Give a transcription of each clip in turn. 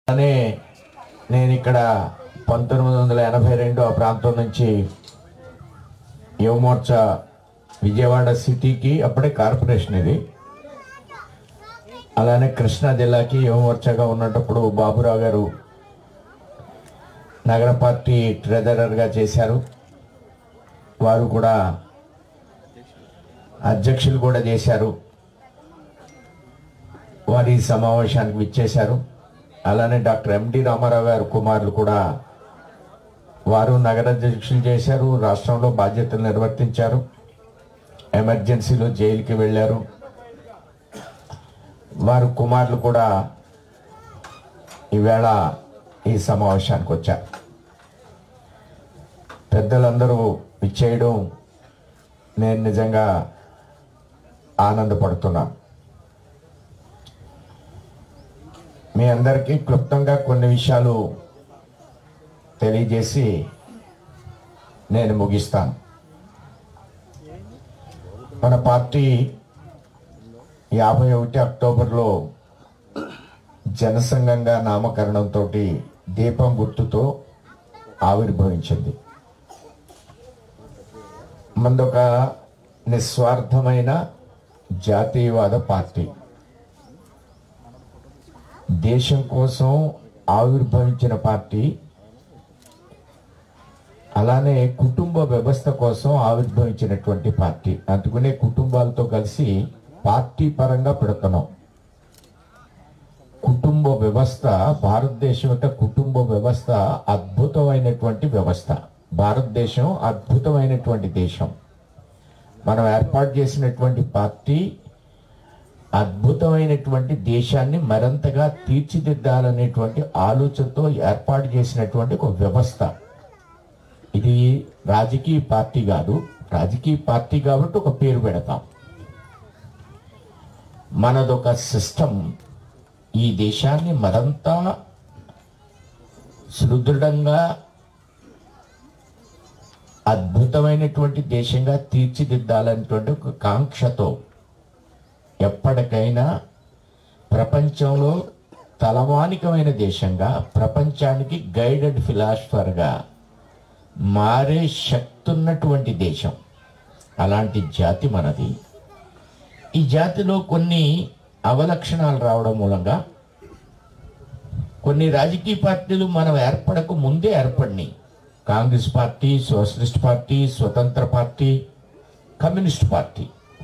అనే నేను ఇక్కడ పంతొమ్మిది వందల ఎనభై రెండు ఆ ప్రాంతం నుంచి యువమోర్చా విజయవాడ సిటీకి అప్పుడే కార్పొరేషన్ ఇది అలానే కృష్ణా జిల్లాకి యువమోర్చాగా ఉన్నప్పుడు బాబురావు గారు నగర పార్టీ ట్రెజరర్గా చేశారు వారు కూడా అధ్యక్షులు కూడా చేశారు వారి ఈ సమావేశానికి విచ్చేశారు అలానే డాక్టర్ ఎండి రామారావు గారు కుమారులు కూడా వారు నగరాధ్యక్షులు చేశారు రాష్ట్రంలో బాధ్యతలు నిర్వర్తించారు ఎమర్జెన్సీలో జైలుకి వెళ్ళారు వారు కుమారులు కూడా ఈవేళ ఈ సమావేశానికి వచ్చారు పెద్దలందరూ ఇచ్చేయడం నేను నిజంగా ఆనందపడుతున్నాను మీ అందరికీ క్లుప్తంగా కొన్ని విషయాలు తెలియజేసి నేను ముగిస్తాను మన పార్టీ యాభై ఒకటి అక్టోబర్లో జనసంఘంగా నామకరణంతో దీపం గుర్తుతో ఆవిర్భవించింది మందొక నిస్వార్థమైన జాతీయవాద పార్టీ దేశం కోసం ఆవిర్భవించిన పార్టీ అలానే కుటుంబ వ్యవస్థ కోసం ఆవిర్భవించినటువంటి పార్టీ అందుకనే కుటుంబాలతో కలిసి పార్టీ పరంగా పెడుతున్నాం కుటుంబ వ్యవస్థ భారతదేశం యొక్క కుటుంబ వ్యవస్థ అద్భుతమైనటువంటి వ్యవస్థ భారతదేశం అద్భుతమైనటువంటి దేశం మనం ఏర్పాటు చేసినటువంటి పార్టీ అద్భుతమైనటువంటి దేశాన్ని మరింతగా తీర్చిదిద్దాలనేటువంటి ఆలోచనతో ఏర్పాటు చేసినటువంటి ఒక వ్యవస్థ ఇది రాజకీయ పార్టీ కాదు రాజకీయ పార్టీ కాబట్టి ఒక పేరు పెడతాం మనదొక సిస్టమ్ ఈ దేశాన్ని మరంతా సుదృఢంగా అద్భుతమైనటువంటి దేశంగా తీర్చిదిద్దాలనేటువంటి ఒక కాంక్షతో ఎప్పటికైనా ప్రపంచంలో తలమానికమైన దేశంగా ప్రపంచానికి గైడెడ్ ఫిలాసఫర్గా మారే శక్తి ఉన్నటువంటి దేశం అలాంటి జాతి మనది ఈ జాతిలో కొన్ని అవలక్షణాలు రావడం మూలంగా కొన్ని రాజకీయ పార్టీలు మనం ఏర్పడక ముందే ఏర్పడినాయి Congress party socialist party Swatantra party communist party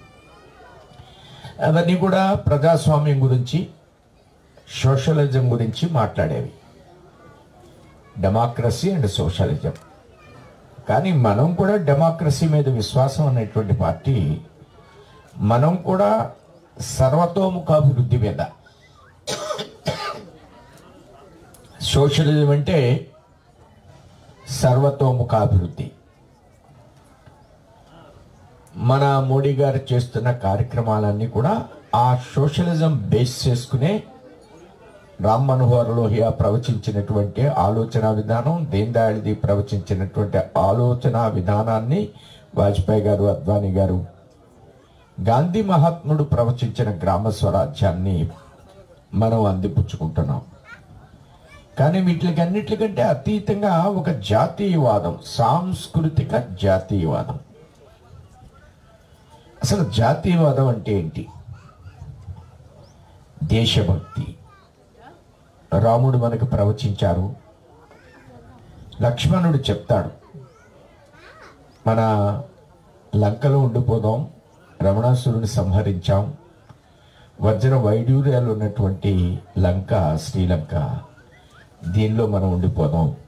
అవన్నీ కూడా ప్రజాస్వామ్యం గురించి సోషలిజం గురించి మాట్లాడేవి డెమోక్రసీ అండ్ సోషలిజం కానీ మనం కూడా డెమోక్రసీ మీద విశ్వాసం అనేటువంటి పార్టీ మనం కూడా సర్వతోముఖాభివృద్ధి మీద సోషలిజం అంటే సర్వతోముఖాభివృద్ధి మన మోడీ గారు చేస్తున్న కార్యక్రమాలన్నీ కూడా ఆ సోషలిజం బేస్ చేసుకునే రామ్ మనోహర్ లోహియా ప్రవచించినటువంటి ఆలోచన విధానం దీన్ దయాళది ప్రవచించినటువంటి ఆలోచన విధానాన్ని వాజ్పేయి గారు అద్వానీ గారు గాంధీ మహాత్ముడు ప్రవచించిన గ్రామ స్వరాజ్యాన్ని మనం అందిపుచ్చుకుంటున్నాం కానీ వీటికి అన్నిటికంటే అతీతంగా ఒక జాతీయవాదం సాంస్కృతిక జాతీయవాదం అసలు జాతీయవాదం అంటే ఏంటి దేశభక్తి రాముడు మనకు ప్రవచించారు లక్ష్మణుడు చెప్తాడు మన లంకలో ఉండిపోదాం రమణాసురుని సంహరించాం వజ్ర వైడూర్యాలు ఉన్నటువంటి లంక శ్రీలంక దీనిలో మనం ఉండిపోదాం